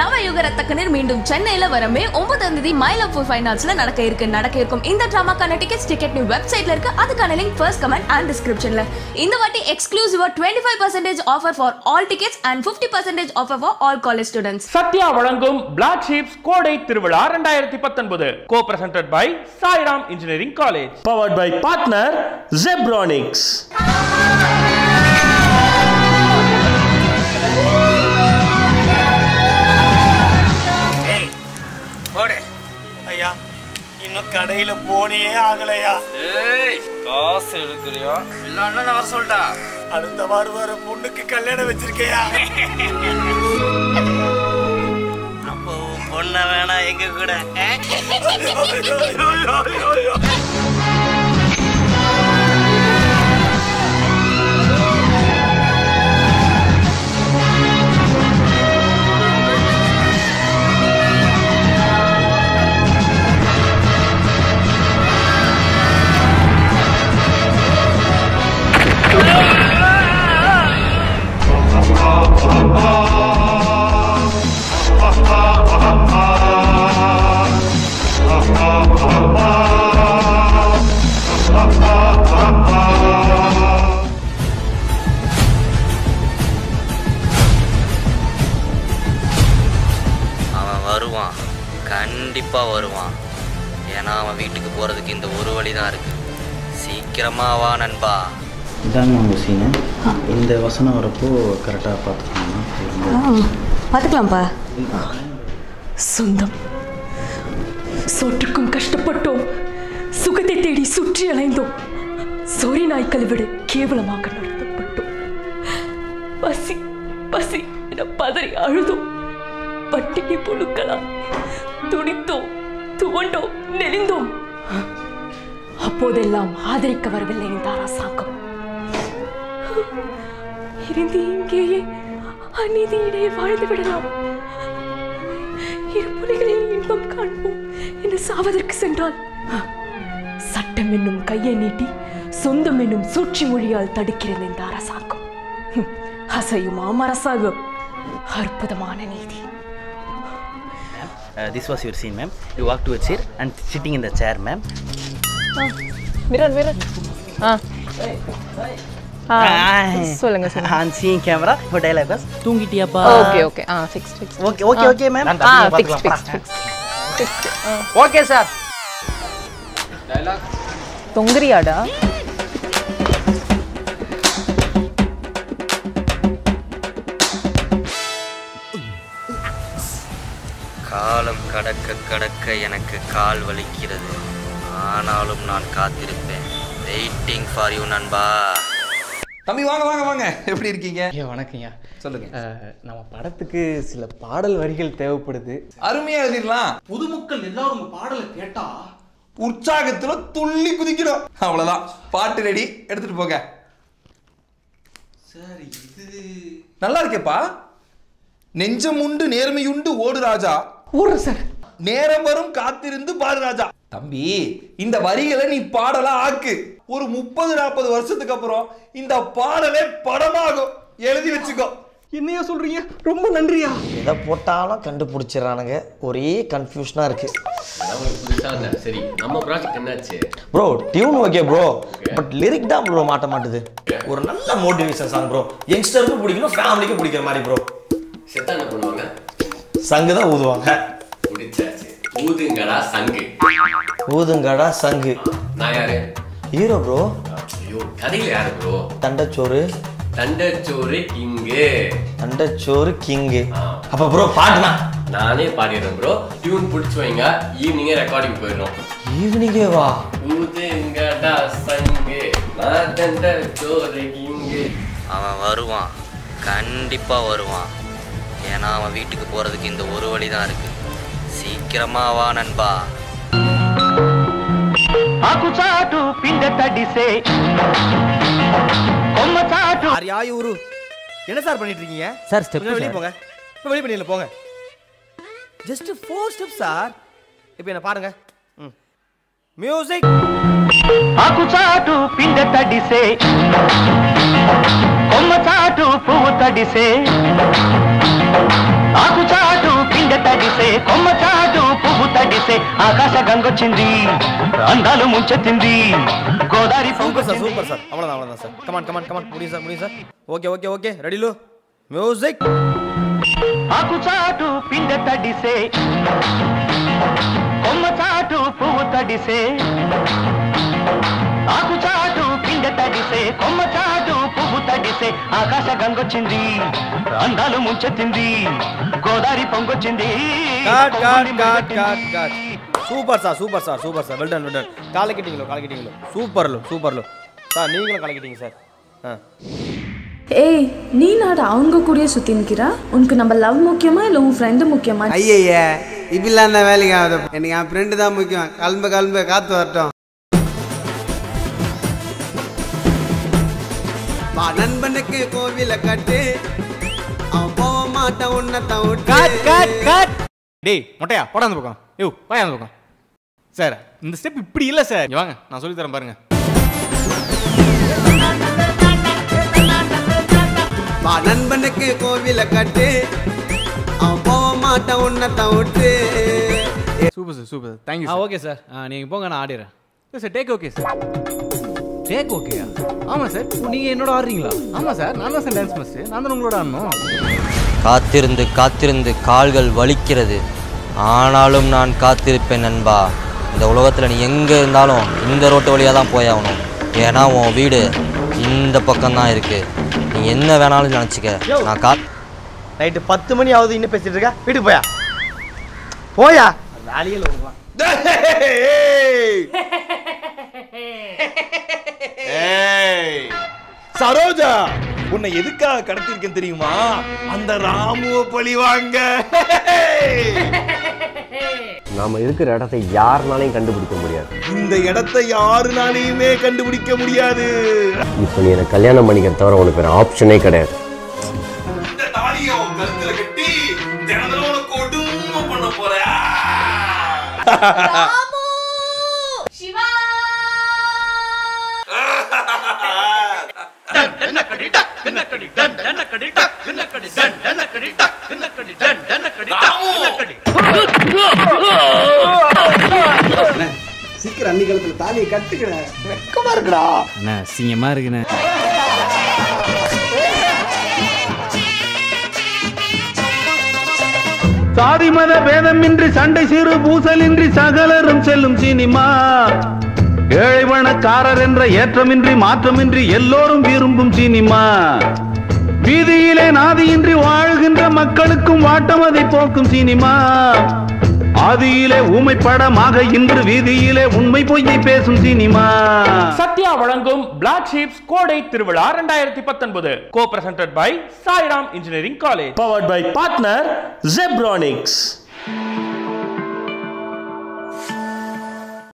நவ யுக ரத்தக்கணர் மீண்டும் சென்னையில வர மே ஒன்பதாம் தேதி மயிலாப்பூர் ஃபைனால்ஸ்ல நடக்க இருக்கு நடக்க இருக்கும் இந்த டிராமாக்கான டிக்கெட்ஸ் டிக்கெட் நியூ வெப்சைட்ல இருக்கு அதுக்கான லிங்க் ஃபர்ஸ்ட் கமெண்ட் அண்ட் டிஸ்கிரிப்ஷன்ல இந்த வாட்டி எக்ஸ்க்ளூசிவா twenty five percentage offer for all tickets and fifty percentage offer for all college students Sathya வழங்கும் பிளாக் ஷீப்ஸ் கோடை திருவிழா ரெண்டாயிரத்தி பத்தொன்பது co presented by Sairam engineering college powered by partner Zebronics போடு ஐயா இன்னும் கடையில போனியே ஆகலையா ஏய் காசு எடுக்கிறியா இல்ல அண்ணன் வர சொல்லிட்டா அடுத்த வாரம் வர பொண்ணுக்கு கல்யாணம் வச்சிருக்கையா அப்போ உன் பொண்ண வேணா எங்க கூட அவன் வருவான் கண்டிப்பா வருவான் ஏன்னா அவன் வீட்டுக்கு போறதுக்கு இந்த ஒரு வழி தான் இருக்கு சீக்கிரமா வா நண்பா இதாங்க உங்கள் சீனு இந்த வசனம் வரப்போ கரெக்டாக பார்த்துக்கோங்க பாத்துக்கலாம்ப்பா சொந்தம் சோற்றுக்கும் கஷ்டப்பட்டோம் சுகத்தை தேடி சுற்றி அலைந்தோம் சொறி நாய்க்களை விட கேவலமாக நடத்தப்பட்டோம் பசி பசி என பதறி அழுதோம் பட்டினி புழுக்கலாம் துடித்தோம் துவண்டோம் நெளிந்தோம் அப்போதெல்லாம் ஆதரிக்க வரவில்லை இந்த அரசாங்கம் இருந்து இங்கேயே அநீதியிடையே வாழ்ந்து விடலாம் இரு புலிகளில் இன்பம் காண்போம் என்று சாவதற்கு சென்றால் சட்டம் என்னும் கையை நீட்டி சொந்தம் என்னும் சூழ்ச்சி மொழியால் தடுக்கிறது இந்த அரசாங்கம் ஹம், அசையுமாம் அரசாங்கம் அற்புதமான நீதி this was your scene ma'am you walk to chair and sitting in the chair ma'am mirror mirror ஆ ஆ சொல்லுங்க சொல்லுங்க ஆன் சீங் கேமரா இப்போ டைலாக் வாஸ் தூங்கிட்டியாப்பா ஓகே ஓகே ஆ fix fix okay okay okay ma'am ஆ fix fix fix okay sir தொங்குறியாடா காலம் கடக்க கடக்க எனக்கு கால் வலிக்கிறது ஆனாலும் நான் காத்திருப்பேன் வெயிட்டிங் ஃபார் யூ நண்பா தம்பி வாங்க வாங்க வாங்க எப்படி இருக்கீங்க ஐயா வணக்கம்யா சொல்லுங்க அஹ், நம்ம படத்துக்கு சில பாடல் வரிகள் தேவைப்படுது அருமையா எழுதிடலாம் பொதுமக்கள் எல்லாரும் உங்க பாடலை கேட்டா உற்சாகத்துல துள்ளி குதிக்கணும் அவ்வளவுதான் பாட்டு ரெடி எடுத்துட்டு போங்க சார் இது நல்லா இருக்கேப்பா நெஞ்சம் உண்டு நேர்மையுண்டு ஓடு ராஜா ஓடுறேன் சார் நேரம் வரும் காத்திருந்து பாரு ராஜா தம்பி இந்த வரிகளை நீ பாடலா ஆக்கு ஒரு முப்பது நாற்பது வருஷத்துக்கு அப்புறம் இந்த பாடலே படமாகும் எழுதி வச்சுக்கோ என்னையா சொல்றீங்க ரொம்ப நன்றியா எதை போட்டாலும் கண்டுபிடிச்சிடறானுங்க ஒரே கன்ஃபியூஷனாக இருக்கு சரி நம்ம ப்ராஜெக்ட் என்னாச்சு bro tune okay bro but lyric தான் ப்ரோ மாட்ட மாட்டுது ஒரு நல்ல மோட்டிவேஷன் சாங் ப்ரோ யங்ஸ்டருக்கும் பிடிக்கணும் ஃபேமிலிக்கும் பிடிக்கிற மாதிரி ப்ரோ செத்தா என்ன பண்ணுவாங்க சங்கு தான் ஊதுவாங்க முடிச்சாச்சு ஊதுங்கடா சங்கு ஊதுங்கடா சங்கு நான் யாரு ஹீரோ ப்ரோ ஐயோ கதையில யாரு ப்ரோ தண்டச்சோறு தண்டச்சோறு இங்கு தண்டச்சோறு கிங்கு அப்ப ப்ரோ பாட்டுனா நானே பாடிடுறேன் ப்ரோ டியூன் பிடிச்சி வைங்க ஈவினிங்கே ரெக்கார்டிங் போயிடும் ஈவினிங்கே வா ஊதுங்கடா சங்கு நான் தண்டச்சோறு இங்கு அவன் வருவான் கண்டிப்பா வருவான் ஏன்னா அவன் வீட்டுக்கு போறதுக்கு இந்த ஒரு வழி தான் இருக்கு சீக்கிரமா வா நண்பா ఆకుచాటు పిండ తడిసే కొమ్మ చాటు யாரையா இவரு என்ன சார் பண்ணிட்டு இருக்கீங்க சார் ஸ்டெப் வெளியே போங்க இப்போ வெளியே பண்ணிடல போங்க ஜஸ்ட் ஃபோர் ஸ்டெப் சார் இப்போ என்ன பாருங்க ம் மியூசிக் ఆకుచాటు పిండ తడిసే కొమ్మ చాటు పువ్వు తడిసే ఆకుచాటు పిండ కొమ్మ చాటు పువ్వు తడిసే ఆకాశ గంగొచ్చింది అందాలు ముంచెత్తింది Godavari super sir super sir அவ்வளோதான் அவ்வளோதான் சார் கமான் கமான் கமான் முடியும் சார் முடியும் சார் ஓகே ஓகே ஓகே ரெடிலு மியூசிக் ఆకు చాటు పిండె తడిసే కొమ్మ చాటు పువ్వు తడిసే ఆకు చాటు పిండె తడిసే కొమ్మ చాటు పువ్వు తడిసే ఆకాశ గంగొచ్చింది అందాలు ముంచెత్తింది గోదావరి పొంగొచ్చింది காட் காட் காட் காட் காட் super sir super sir super sir well done well done கலக்கிட்டீங்களோ கலக்கிட்டீங்களோ சூப்பர்லு சூப்பர்லு சார் நீங்களும் கலக்கிட்டீங்க சார் ஆ ஏய் நீ நாடு அவங்க கூடயே சுத்தி நிக்கிறா உனக்கு நம்ம லவ் முக்கியமா இல்ல உன் ஃப்ரெண்டு முக்கியமா ஐயய்ய இப்படிலாம் அந்த வேலைக்கு ஆகுது எனக்கு என் ஃப்ரெண்டு தான் முக்கியம் கிளம்பு கிளம்பு காத்து வரட்டும் வா நண்பனுக்கு கோவில கட்டு அவன் போக மாட்டான் உன்னை தவிட்டு கட் கட் கட் டேய் மொட்டையா போடா அந்த பக்கம் யோ போய் அந்த பக்கம் சார் இந்த ஸ்டெப் இப்படி இல்லை சார் இங்க வாங்க நான் சொல்லி தரேன் பாருங்க வா நண்பனுக்கு கோவில கட்டு அவன் போக மாட்டான் உன்னை தவிட்டு super sir super sir thank you ஆ ஓகே சார் நீங்கள் போங்க நான் ஆடிடுறேன் sir take okay sir take ஓகேயா ஆமாம் சார் நீங்கள் என்னோட ஆடுறீங்களா ஆமாம் சார் நான் தான் சார் டான்ஸ் மாஸ்டர் நான் தான் உங்களோட ஆடணும் காத்திருந்து காத்திருந்து கால்கள் வலிக்கிறது ஆனாலும் நான் காத்திருப்பேன் நண்பா இந்த உலகத்தில் நீ எங்கே இருந்தாலும் இந்த ரோட்டு வழியாக தான் போயாகணும் ஏன்னா உன் வீடு இந்த பக்கம்தான் இருக்கு நீ என்ன வேணாலும் நினச்சிக்க நான் கா நைட்டு பத்து மணி ஆகுது இன்னும் பேசிட்டு இருக்கா வீட்டுக்கு போயா போயா வேலையே இல்லை உனக்குலாம். சரோஜா உன்னை எதுக்காக கடத்திருக்கேன் தெரியுமா அந்த ராமுவ பழி வாங்க நாம இருக்கிற இடத்தை யாருனாலையும் கண்டுபிடிக்க முடியாது இந்த இடத்தை யாருனாலையுமே கண்டுபிடிக்க முடியாது இப்போ நீ எனக்கு கல்யாணம் பண்ணிக்கிறத தவிர உனக்கு வேற ஆப்ஷனே கிடையாது இந்த தாலியை உன் கழுத்துல கட்டி தினந்தனம் உனக்கு கொடுமை பண்ண போறேன் சிவா சீக்கிரம் அன்னி காலத்துல தாலியை கட்டுக்கிறேன் வெக்கமா இருக்குடா அண்ணா சிங்கமாக இருக்குண்ணே சாதி மத பேதமின்றி சண்டை சிறு பூசலின்றி சகலரும் செல்லும் சினிமா ஏழை பணக்காரர் என்ற ஏற்றமின்றி மாற்றமின்றி எல்லோரும் விரும்பும் சினிமா வீதியிலே நாதியின்றி வாழ்கின்ற மக்களுக்கும் வாட்டம் அதை போக்கும் சினிமா ஆதியிலே ஊமை படமாக இன்று வீதியிலே உண்மை பொய்யை பேசும் சினிமா சத்யா வழங்கும் பிளாக் ஷீப்ஸ் கோடை திருவிழா ரெண்டாயிரத்தி பத்தொன்பது co presented by Sairam engineering college powered by partner Zebronics